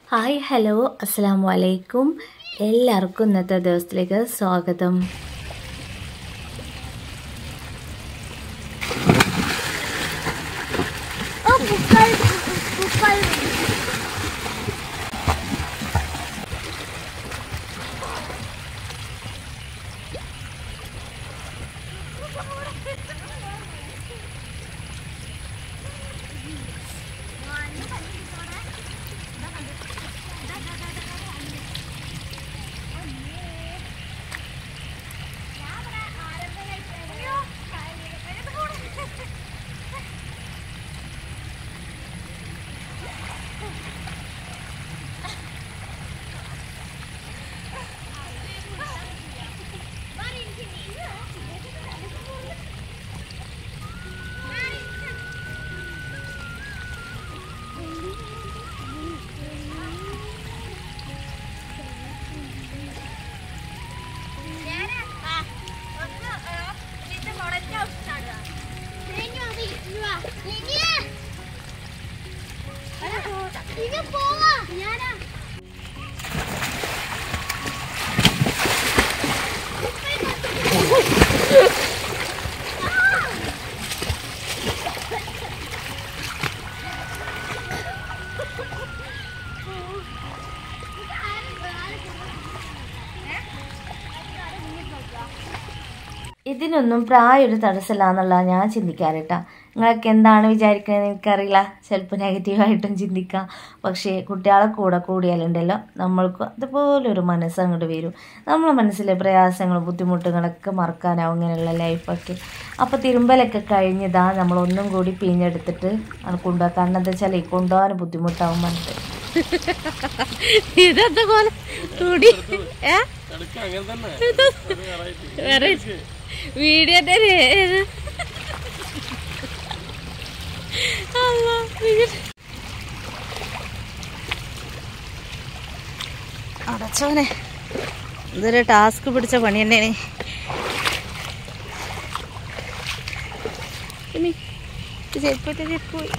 Hi hello അസ്സാം വലൈക്കും എല്ലാവർക്കും ഇന്നത്തെ ദിവസത്തിലേക്ക് സ്വാഗതം Oh, bukal, bukal. പോവാ ഞാനാ ഇതിനൊന്നും പ്രായം ഒരു തടസ്സമില്ല എന്നുള്ള ഞാൻ ചിന്തിക്കാറിട്ടാ നിങ്ങളൊക്കെ എന്താണ് വിചാരിക്കുന്നത് എനിക്കറിയില്ല ചിലപ്പോൾ നെഗറ്റീവായിട്ടും ചിന്തിക്കാം പക്ഷേ കുട്ടികളെ കൂടെ കൂടിയാലുണ്ടല്ലോ നമ്മൾക്ക് അതുപോലൊരു മനസ്സ് അങ്ങോട്ട് വരും നമ്മളെ മനസ്സിലെ പ്രയാസങ്ങളും ബുദ്ധിമുട്ടുകളൊക്കെ മറക്കാനാവും ഇങ്ങനെയുള്ള ലൈഫൊക്കെ അപ്പോൾ തിരുമ്പലൊക്കെ കഴിഞ്ഞതാ നമ്മളൊന്നും കൂടി പിഴിഞ്ഞെടുത്തിട്ട് അത് കൊണ്ടുപോകാൻ കാരണം എന്താ വെച്ചാൽ ഈ കൊണ്ടുപോകാൻ ബുദ്ധിമുട്ടാവും പറഞ്ഞിട്ട് ഇതെന്താ പോലെ തുടി ഏ വേറെ വീഡിയോ അടച്ചോനെ ഇതൊരു ടാസ്ക് പിടിച്ച പണി തന്നെയാണ് പിന്നെ ചെരുപ്പിട്ട് ചെരുപ്പോയി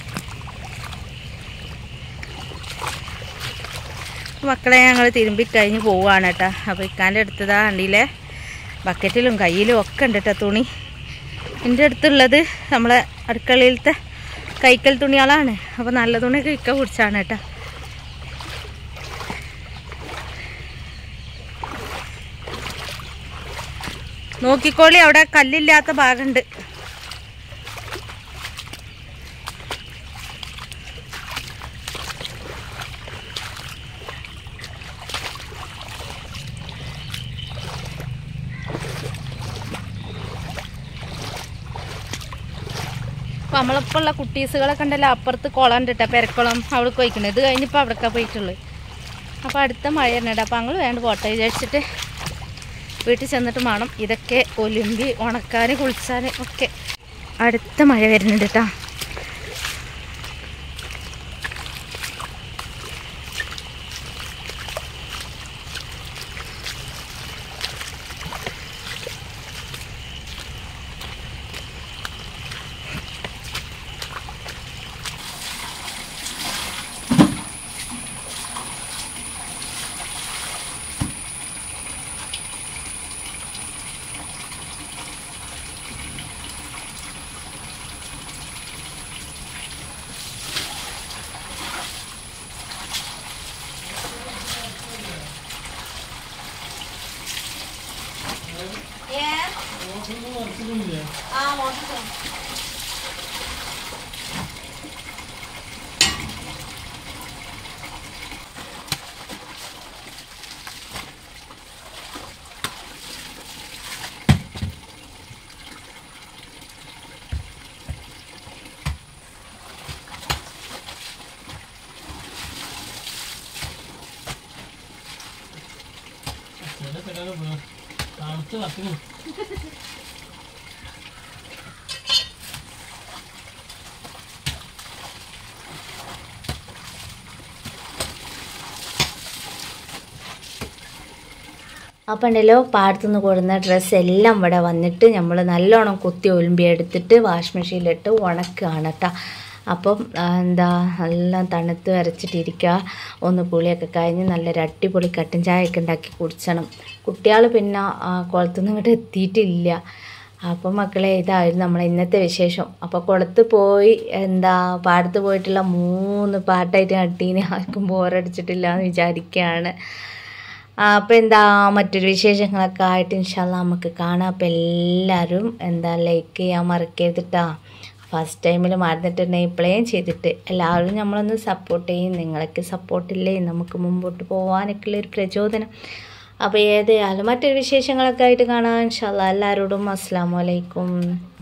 മക്കളെ ഞങ്ങൾ തിരുമ്പി കഴിഞ്ഞ് പോവുകയാണ് കേട്ടോ അപ്പോൾ ഇക്കാൻ്റെ അടുത്തതാ വണ്ടിയിലെ ബക്കറ്റിലും കയ്യിലും ഒക്കെ ഉണ്ട് കേട്ടോ തുണി എൻ്റെ അടുത്തുള്ളത് നമ്മളെ അടുക്കളയിലത്തെ കൈക്കൽ തുണികളാണ് അപ്പോൾ നല്ല തുണിയൊക്കെ ഇക്ക പിടിച്ചാണ് കേട്ടോ നോക്കിക്കോളി അവിടെ കല്ലില്ലാത്ത ഭാഗമുണ്ട് അപ്പോൾ നമ്മളിപ്പോൾ ഉള്ള കുട്ടീസുകളൊക്കെ ഉണ്ടല്ലോ അപ്പുറത്ത് കുളം ഉണ്ട് കേട്ടോ പെരക്കുളം അവിടെ പോയിക്കണേ ഇത് കഴിഞ്ഞിപ്പോൾ അവിടേക്കാ പോയിട്ടുള്ളത് അപ്പോൾ അടുത്ത മഴ തന്നെ അപ്പോൾ ഞങ്ങൾ വേണ്ട പോട്ടെ വിചാരിച്ചിട്ട് വീട്ടിൽ ചെന്നിട്ട് വേണം ഇതൊക്കെ ഒലുമ്പി ഉണക്കാൻ കുളിച്ചാൻ ഒക്കെ അടുത്ത മഴ വരുന്നുണ്ട് കേട്ടോ അപ്പം ഉണ്ടല്ലോ പാടത്തുനിന്ന് കൊടുന്ന ഡ്രസ്സ് എല്ലാം ഇവിടെ വന്നിട്ട് നമ്മൾ നല്ലോണം കുത്തി ഒലുമ്പി എടുത്തിട്ട് വാഷ് മെഷീനിലിട്ട് ഉണക്കുകയാണ് കേട്ടോ അപ്പം ആ, എന്താ നല്ല തണുത്ത് വരച്ചിട്ടിരിക്കുക ഒന്ന് കുളിയൊക്കെ കഴിഞ്ഞ് നല്ലൊരു അടിപൊളി കട്ടൻ ചായയൊക്കെ ഉണ്ടാക്കി കുടിച്ചണം കുട്ടികൾ പിന്നെ ആ, കുളത്തുനിന്ന് ഇങ്ങോട്ട് എത്തിയിട്ടില്ല അപ്പം മക്കളെ ഇതായിരുന്നു നമ്മളെ ഇന്നത്തെ വിശേഷം അപ്പോൾ കുളത്ത് പോയി എന്താ പാടത്ത് പോയിട്ടുള്ള മൂന്ന് പാട്ടായിട്ട് നട്ടീനെ ആർക്കും ബോറടിച്ചിട്ടില്ല എന്ന് വിചാരിക്കുകയാണ് അപ്പോൾ എന്താ മറ്റൊരു വിശേഷങ്ങളൊക്കെ ആയിട്ട് ഇൻഷാല്ല നമുക്ക് കാണാം അപ്പോൾ എല്ലാവരും എന്താ ലൈക്ക് ചെയ്യാൻ മറക്കരുതിട്ടാ ഫസ്റ്റ് ടൈമിൽ മറന്നിട്ടുണ്ടെങ്കിൽ ഇപ്പോഴേയും ചെയ്തിട്ട് എല്ലാവരും നമ്മളൊന്ന് സപ്പോർട്ട് ചെയ്യും നിങ്ങളൊക്കെ സപ്പോർട്ടില്ലേ നമുക്ക് മുമ്പോട്ട് പോകാനൊക്കെ ഉള്ളൊരു പ്രചോദനം അപ്പോൾ ഏതായാലും മറ്റൊരു വിശേഷങ്ങളൊക്കെ ആയിട്ട് കാണാം ഇൻഷാല്ല എല്ലാവരോടും അസ്സാം വലൈക്കും